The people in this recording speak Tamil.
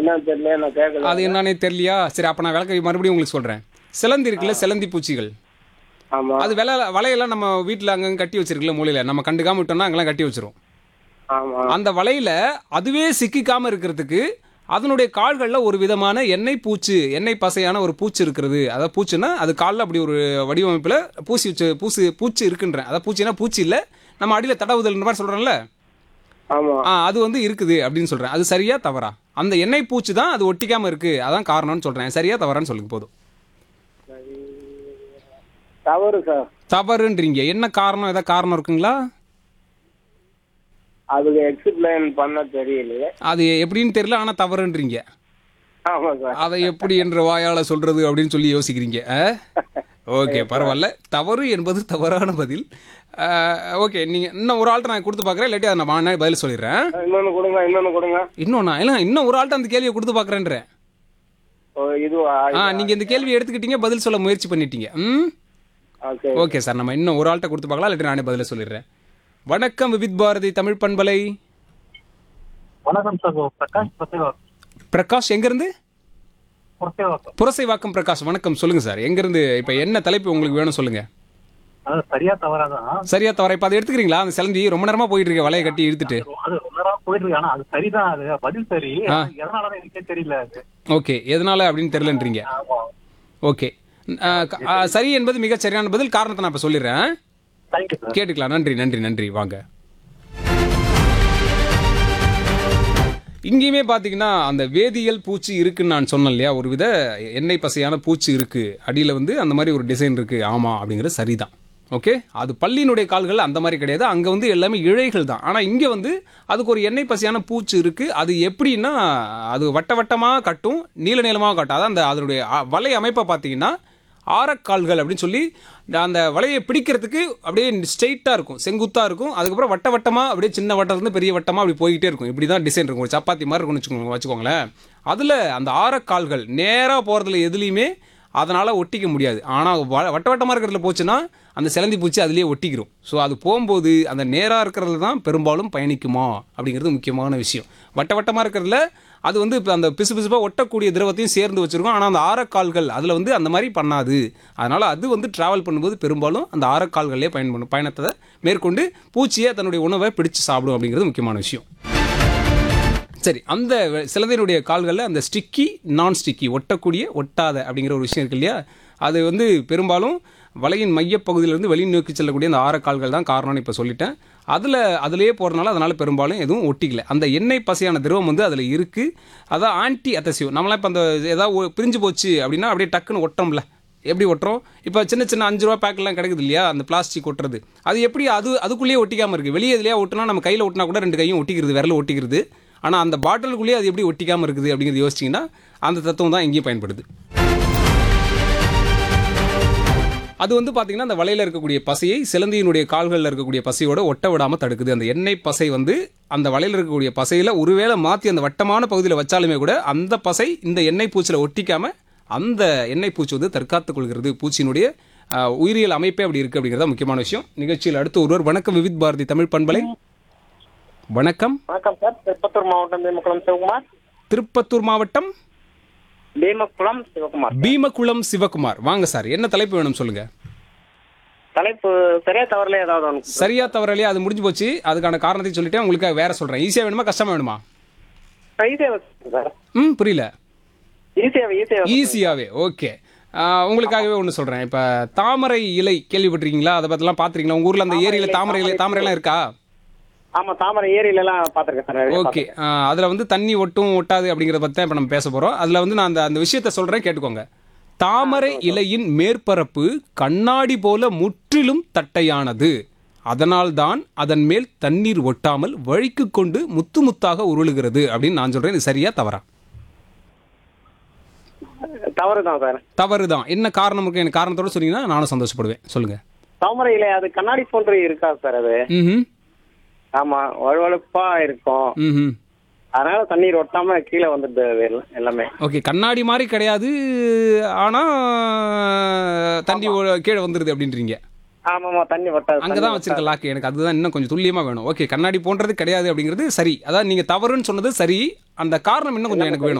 என்னன்னு தெரியல நான் கேட்கல அது என்னன்னே தெரியலையா சரி அப்போ நான் விளக்க மறுபடியும் உங்களுக்கு சொல்கிறேன் சிலந்தி இருக்குல்ல சிலந்தி பூச்சிகள் ஆமா அது விலை வலையெல்லாம் நம்ம வீட்டில் அங்கங்க கட்டி வச்சிருக்கல மூலையில் நம்ம கண்டுக்காம விட்டோம்னா அங்கெல்லாம் கட்டி வச்சிரும் ஆமா அந்த வலையில அதுவே சிக்கிக்காம இருக்கிறதுக்கு அதனுடைய கால்களில் ஒரு விதமான எண்ணெய் பூச்சு எண்ணெய் பசையான ஒரு பூச்சு இருக்கிறது அதாவது பூச்சுன்னா அது காலில் அப்படி ஒரு வடிவமைப்பில் பூசி வச்சு பூசு பூச்சு இருக்குன்றேன் அதாவது பூச்சினா பூச்சி இல்லை நம்ம அடியில் தடவுதல்ன்ற மாதிரி சொல்கிறோம்ல ஆமா ஆ அது வந்து இருக்குது அப்படின்னு சொல்கிறேன் அது சரியா தவறா அந்த எண்ணெய் பூச்சு தான் அது ஒட்டிக்காமல் இருக்குது அதான் காரணம்னு சொல்கிறேன் சரியா தவறான்னு சொல்லுங்க போதும் தவறு சார் தவறுன்றீங்க என்ன காரணம் ஏதாவது காரணம் இருக்குங்களா அதுக்கு எக்ஸ்பிளைன் பண்ண தெரியலையே அது எப்படின்னு தெரியல ஆனால் தவறுன்றீங்க ஆமா சார் அதை எப்படி என்ற வாயால சொல்றது அப்படின்னு சொல்லி யோசிக்கிறீங்க ஓகே பரவாயில்ல தவறு என்பது தவறான பதில் ஓகே நீங்க இன்னும் ஒரு ஆள்கிட்ட நான் கொடுத்து பார்க்குறேன் இல்லாட்டி அதை நான் வாங்கினா பதில் சொல்லிடுறேன் இன்னொன்னு கொடுங்க இன்னொன்னு கொடுங்க இன்னொன்னா இல்லை இன்னும் ஒரு ஆள்கிட்ட அந்த கேள்வியை கொடுத்து பார்க்குறேன்றேன் ஓ, இதுவா ஆ நீங்கள் இந்த கேள்வி எடுத்துக்கிட்டீங்க பதில் சொல்ல முயற்சி பண்ணிட்டீங்க ம் ஓகே ஓகே சார் நம்ம இன்னும் ஒரு ஆள்கிட்ட கொடுத்து பார்க்கலாம் இல்லாட்டி நானே பதில சொல்லிடுறேன் வணக்கம் விவித் பாரதி தமிழ் பண்பலை வணக்கம் சார் பிரகாஷ் பிரசேவா பிரகாஷ் எங்கேருந்து பிரசேவா புரசைவாக்கம் பிரகாஷ் வணக்கம் சொல்லுங்க சார் எங்கேருந்து இப்போ என்ன தலைப்பு உங்களுக்கு வேணும் சொல்லுங்க அது சரியா தவறாதான் சரியா தவறா இப்போ அதை எடுத்துக்கிறீங்களா அந்த சிலந்தி ரொம்ப நேரமா போயிட்டு இருக்க வலையை கட்டி இழுத்துட்டு அது ரொம்ப நேரம் போயிட்டு இருக்கு ஆனா அது சரிதான் அது பதில் சரி ஆ. எதனாலதான் எனக்கே தெரியல அது ஓகே எதனால அப்படின்னு தெரியலன்றீங்க ஆமா ஓகே அஹ், க- அஹ், சரி என்பது மிகச் சரியான பதில் காரணத்தை நான் இப்போ சொல்லிடுறேன் தேங்க்யூ சார் கேட்டுக்கலாம் நன்றி நன்றி நன்றி வாங்க இங்கேயுமே பார்த்தீங்கன்னா அந்த வேதியியல் பூச்சி இருக்குன்னு நான் சொன்னேன் இல்லையா ஒரு வித எண்ணெய் பசையான பூச்சி இருக்கு அடியில் வந்து அந்த மாதிரி ஒரு டிசைன் இருக்கு ஆமாம் அப்படிங்கிறது சரிதான் ஓகே அது பல்லியினுடைய கால்கள் அந்த மாதிரி கிடையாது அங்கே வந்து எல்லாமே இழைகள் தான் ஆனால் இங்கே வந்து அதுக்கு ஒரு எண்ணெய் பசையான பூச்சி இருக்கு அது எப்படின்னா அது வட்ட வட்டமாக கட்டும் நீள நீளமாக காட்டும் அதான் அந்த அதனுடைய அ- வலை அமைப்பை பார்த்தீங்கன்னா ஆரக்கால்கள் அப்படின்னு சொல்லி அந்த வலையை பிடிக்கிறதுக்கு அப்படியே ஸ்ட்ரெயிட்டாக இருக்கும் செங்குத்தாக இருக்கும் அதுக்கப்புறம் வட்ட வட்டமாக அப்படியே சின்ன வட்டத்துலேருந்து பெரிய வட்டமாக அப்படி போய்கிட்டே இருக்கும் இப்படி தான் டிசைன் இருக்கும் ஒரு சப்பாத்தி மாதிரி இருக்கும்னு வச்சுக்கோங்க வச்சுக்கோங்களேன் அதில் அந்த ஆரக்கால்கள் நேராக போகிறதுல எதுலேயுமே அதனால் ஒட்டிக்க முடியாது ஆனால் வட்ட வட்டமாக இருக்கிறதுல போச்சுன்னா அந்த சிலந்தி பூச்சி அதுலேயே ஒட்டிக்கிறோம் ஸோ அது போகும்போது அந்த நேராக இருக்கிறதுல தான் பெரும்பாலும் பயணிக்குமா அப்படிங்கிறது முக்கியமான விஷயம் வட்ட வட்டமாக இருக்கிறதுல அது வந்து இப்போ அந்த பிசு பிசுப்பாக ஒட்டக்கூடிய திரவத்தையும் சேர்ந்து வச்சுருக்கோம் ஆனால் அந்த ஆரக்கால்கள் அதில் வந்து அந்த மாதிரி பண்ணாது அதனால் அது வந்து ட்ராவல் பண்ணும்போது பெரும்பாலும் அந்த ஆரக்கால்களே பயன் பண்ணும் பயணத்தை மேற்கொண்டு பூச்சியை தன்னுடைய உணவை பிடிச்சு சாப்பிடும் அப்படிங்கிறது முக்கியமான விஷயம் சரி அந்த வெ- சிலந்தினுடைய கால்களில் அந்த ஸ்டிக்கி நான் ஸ்டிக்கி ஒட்டக்கூடிய ஒட்டாத அப்படிங்கிற ஒரு விஷயம் இருக்கு இல்லையா அது வந்து பெரும்பாலும் வலையின் மையப்பகுதியிலிருந்து வெளியே நோக்கி செல்லக்கூடிய அந்த ஆரக்கால்கள் தான் காரணம்னு இப்போ சொல்லிட்டேன் அதில் அதிலேயே போகிறனால அதனால் பெரும்பாலும் எதுவும் ஒட்டிக்கல அந்த எண்ணெய் பசையான திரவம் வந்து அதில் இருக்குது அதான் ஆன்டி அத்தசிவ் நம்மளாம் இப்போ அந்த ஏதாவது ஒ- பிரிஞ்சு போச்சு அப்படின்னா அப்படியே டக்குன்னு ஒட்டோம்ல எப்படி ஒட்டுறோம் இப்போ சின்ன சின்ன அஞ்சு ரூபா பேக்கெல்லாம் கிடைக்குது இல்லையா அந்த பிளாஸ்டிக் ஒட்டுறது அது எப்படி அது அதுக்குள்ளேயே ஒட்டிக்காமல் இருக்குது வெளியே இதுலேயே ஒட்டினா நம்ம கையில் ஒட்டினா கூட ரெண்டு கையும் ஒட்டிக்கிறது விரல ஒட்டிக்கிறது ஆனால் அந்த பாட்டிலுக்குள்ளேயே அது எப்படி ஒட்டிக்காமல் இருக்குது அப்படிங்கிறது யோசிச்சிங்கன்னா அந்த தத்துவம் தான் இங்கேயும் பயன்படுது அது வந்து பார்த்தீங்கன்னா அந்த வலையில் இருக்கக்கூடிய பசையை சிலந்தியினுடைய கால்களில் இருக்கக்கூடிய பசையோட ஒட்ட விடாமல் தடுக்குது அந்த எண்ணெய் பசை வந்து அந்த வலையில் இருக்கக்கூடிய பசையில் ஒருவேளை மாற்றி அந்த வட்டமான பகுதியில் வச்சாலுமே கூட அந்த பசை இந்த எண்ணெய் பூச்சியில் ஒட்டிக்காம அந்த எண்ணெய் பூச்சி வந்து தற்காத்துக் கொள்கிறது பூச்சியினுடைய ஆஹ், உயிரியல் அமைப்பே அப்படி இருக்குது அப்படிங்கிறத முக்கியமான விஷயம் நிகழ்ச்சியில் அடுத்து ஒருவர் வணக்கம் விவித் பாரதி தமிழ் பண்பலை வணக்கம் வணக்கம் சார் திருப்பத்தூர் மாவட்டம் பீமக்குளம் சிவகுமார் திருப்பத்தூர் மாவட்டம் பீமக்குளம் சிவகுமார் பீமகுளம் சிவகுமார் வாங்க சார் என்ன தலைப்பு வேணும் சொல்லுங்க தலைப்பு சரியா தவறல ஏதாவது ஒன்று சரியா தவறலையா அது முடிஞ்சு போச்சு அதுக்கான காரணத்தை சொல்லிட்டேன் உங்களுக்கு வேற சொல்றேன் ஈஸியா வேணுமா கஷ்டமா வேணுமா ஈஸியாக சார் ம் புரியல ஈஸியாக ஈஸியாக ஈஸியாவே ஓகே உங்களுக்காகவே ஒன்று சொல்கிறேன் இப்போ தாமரை இலை கேள்விப்பட்டிருக்கீங்களா அதை பற்றிலாம் பார்த்துருக்கீங்களா உங்கள் ஊரில் அந்த ஏரியில் தாமரை இலை தாமரைலாம் இருக்கா ஆமா தாமரை ஏரியில எல்லாம் பாத்திருக்கேன் சார் நிறைய ஓகே அதில் வந்து தண்ணி ஒட்டும் ஒட்டாது அப்படிங்கிறத பற்றி தான் இப்போ நம்ம பேச போகிறோம் அதில் வந்து நான் அந்த அந்த விஷயத்த சொல்கிறேன் கேட்டுக்கோங்க தாமரை இலையின் மேற்பரப்பு கண்ணாடி போல முற்றிலும் தட்டையானது அதனால்தான் அதன் மேல் தண்ணீர் ஒட்டாமல் வழிக்கு கொண்டு முத்து முத்தாக உருளுகிறது அப்படின்னு நான் சொல்கிறேன் இது சரியா தவறா தவறு தான் சார் தவறு தான் என்ன காரணம் இருக்கு எனக்கு காரணத்தோட சொன்னீங்கன்னா நானும் சந்தோஷப்படுவேன் சொல்லுங்க தாமரை இலை அது கண்ணாடி போன்று இருக்கா சார் அது ம் ஆமா வழுவழுப்பா இருக்கும் ம் அதனால தண்ணீர் ஒட்டாம கீழே வந்துடுது அது எல்லாம் எல்லாமே ஓகே கண்ணாடி மாதிரி கிடையாது ஆனால் தண்ணி ஒ- கீழே வந்துடுது அப்படின்றீங்க ஆமாமா தண்ணி ஒட்டாது அங்கே தான் வச்சிருக்க லாக்கு எனக்கு அதுதான் இன்னும் கொஞ்சம் துல்லியமாக வேணும் ஓகே கண்ணாடி போன்றது கிடையாது அப்படிங்கிறது சரி அதான் நீங்கள் தவறுன்னு சொன்னது சரி அந்த காரணம் இன்னும் கொஞ்சம் எனக்கு வேணும்